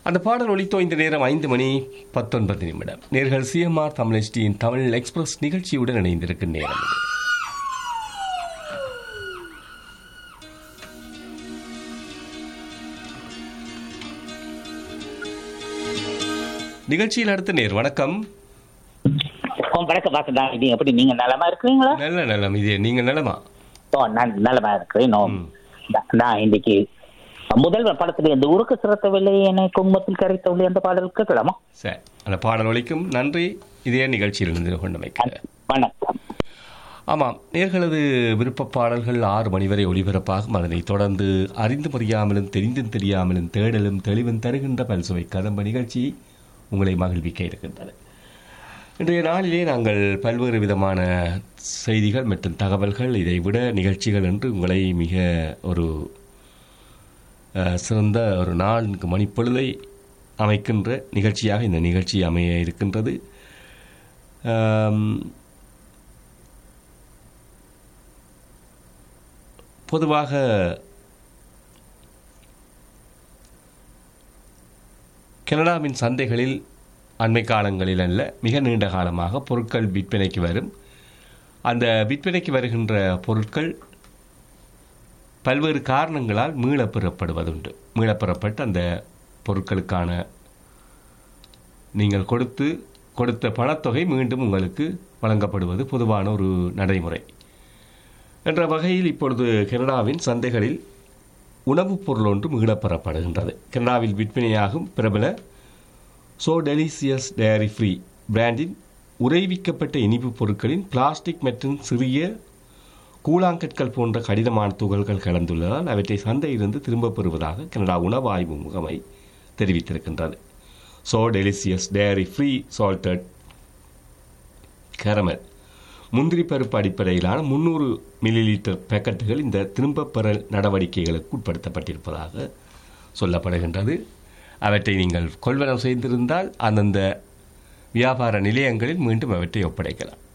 அந்த பாடல் ஒலித்தோ இந்த நேரம் ஐந்து மணி பத்தொன்பது நிமிடம் நேர்கள் சிஎம்ஆர் தமிழ்ச்சியின் தமிழ் எக்ஸ்பிரஸ் நிகழ்ச்சியுடன் இணைந்திருக்கும் நேரம் இது. நிகழ்ச்சியில் அடுத்த நேர் வணக்கம் ஓ, வணக்கம் வாசந்தா இது எப்படி நீங்க நலமா இருக்கிறீங்களா நல்ல நல்லம் இது நீங்க நலமா ஓ நான் நலமா இருக்கிறேன் ஓ, நான் நான் இன்னைக்கு முதல்வர் படத்துல இந்த உருக்கு சிறத்தவில்லை என்னை குங்குமத்தில் கரைத்தவில்லை அந்த பாடல் கேட்கலாமா சரி அந்த பாடல் ஒலிக்கும் நன்றி இதே நிகழ்ச்சியில் இருந்து கொண்டமைக்க வணக்கம் ஆமாம் நேர்களது விருப்ப பாடல்கள் ஆறு மணி வரை ஒளிபரப்பாகும் அதனைத் தொடர்ந்து அறிந்து புரியாமலும் தெரிந்தும் தெரியாமலும் தேடலும் தெளிவும் தருகின்ற பல்சுவை கதம்ப நிகழ்ச்சி உங்களை மகிழ்விக்க இருக்கின்றது இன்றைய நாளிலே நாங்கள் பல்வேறு விதமான செய்திகள் மற்றும் தகவல்கள் இதை விட நிகழ்ச்சிகள் என்று உங்களை மிக ஒரு அஹ், சிறந்த ஒரு நான்கு மணிப்பொழுதை அமைக்கின்ற நிகழ்ச்சியாக இந்த நிகழ்ச்சி அமைய இருக்கின்றது ஆம், பொதுவாக கனடாவின் சந்தைகளில் அண்மை காலங்களில் அல்ல மிக நீண்ட காலமாக பொருட்கள் விற்பனைக்கு வரும் அந்த விற்பனைக்கு வருகின்ற பொருட்கள் பல்வேறு காரணங்களால் மீளப் பெறப்படுவதுண்டு மீளப் பெறப்பட்டு அந்த பொருட்களுக்கான நீங்கள் கொடுத்து கொடுத்த பணத்தொகை மீண்டும் உங்களுக்கு வழங்கப்படுவது பொதுவான ஒரு நடைமுறை என்ற வகையில் இப்பொழுது கனடாவின் சந்தைகளில் உணவுப் பொருள் ஒன்று மீளப்பெறப்படுகின்றது கனடாவில் விற்பனையாகும் பிரபல சோ டெலிசியஸ் டயரி ஃப்ரீ பிராண்டின் உறைவிக்கப்பட்ட இனிப்புப் பொருட்களின் பிளாஸ்டிக் மற்றும் சிறிய கூழாங்கற்கள் போன்ற கடினமான துகள்கள் கலந்துள்ளதால் அவற்றை சந்தையிலிருந்து திரும்பப் பெறுவதாக கனடா உணவு ஆய்வு முகமை தெரிவித்திருக்கின்றது so delicious dairy free salted caramel முந்திரி பருப்பு அடிப்படையிலான முன்னூறு மில்லி லிட்டர் பேக்கெட்டுகள் இந்த திரும்பப் பெறல் நடவடிக்கைகளுக்கு உட்படுத்தப்பட்டிருப்பதாக சொல்லப்படுகின்றது அவற்றை நீங்கள் கொள்வனவு செய்திருந்தால் அந்தந்த வியாபார நிலையங்களில் மீண்டும் அவற்றை ஒப்படைக்கலாம்